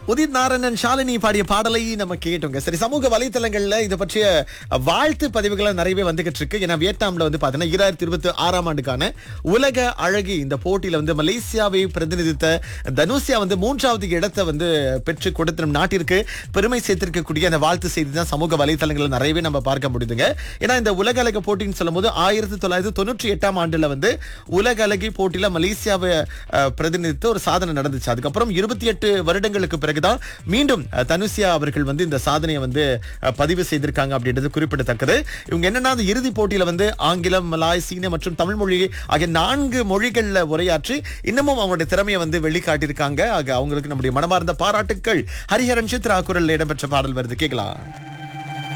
உதித் நாராயணன் ஷாலினி பாடிய பாடலை நம்ம கேட்டோங்க சரி சமூக வலைத்தளங்கள்ல இது பற்றிய வாழ்த்து பதிவுகள் நிறையவே வந்துகிட்டு இருக்கு ஏன்னா வியட்நாம்ல வந்து பாத்தீங்கன்னா ஈராயிரத்தி இருபத்தி ஆறாம் ஆண்டுக்கான உலக அழகி இந்த போட்டியில வந்து மலேசியாவை பிரதிநிதித்த தனுஷியா வந்து மூன்றாவது இடத்தை வந்து பெற்று கொடுத்த நம் நாட்டிற்கு பெருமை சேர்த்திருக்கக்கூடிய அந்த வாழ்த்து செய்தி தான் சமூக வலைத்தளங்களில் நிறையவே நம்ம பார்க்க முடியுதுங்க ஏன்னா இந்த உலக அழகு போட்டின்னு சொல்லும்போது ஆயிரத்தி தொள்ளாயிரத்தி தொண்ணூற்றி எட்டாம் ஆண்டுல வந்து உலக அழகி போட்டியில மலேசியாவை அஹ், பிரதிநிதித்து ஒரு சாதனை நடந்துச்சு அதுக்கப்புறம் இருபத்தி எட்டு வருடங்களுக்கு பிறகுதான் மீண்டும் அஹ், தனுஷியா அவர்கள் வந்து இந்த சாதனையை வந்து அஹ், பதிவு செய்திருக்காங்க அப்படின்றது குறிப்பிடத்தக்கது இவங்க என்னன்னா அந்த இறுதி போட்டியில வந்து ஆங்கிலம் மலாய் சீன மற்றும் தமிழ் மொழி ஆகிய நான்கு மொழிகள்ல உரையாற்றி இன்னமும் அவங்களுடைய திறமையை வந்து வெளிக்காட்டியிருக்காங்க ஆக அவங்களுக்கு நம்முடைய மனமார்ந்த பாராட்டுக்கள் ஹரிஹரன் சித்ரா குரல்ல இடம்பெற்ற பாடல் வருது கேட்கலாம்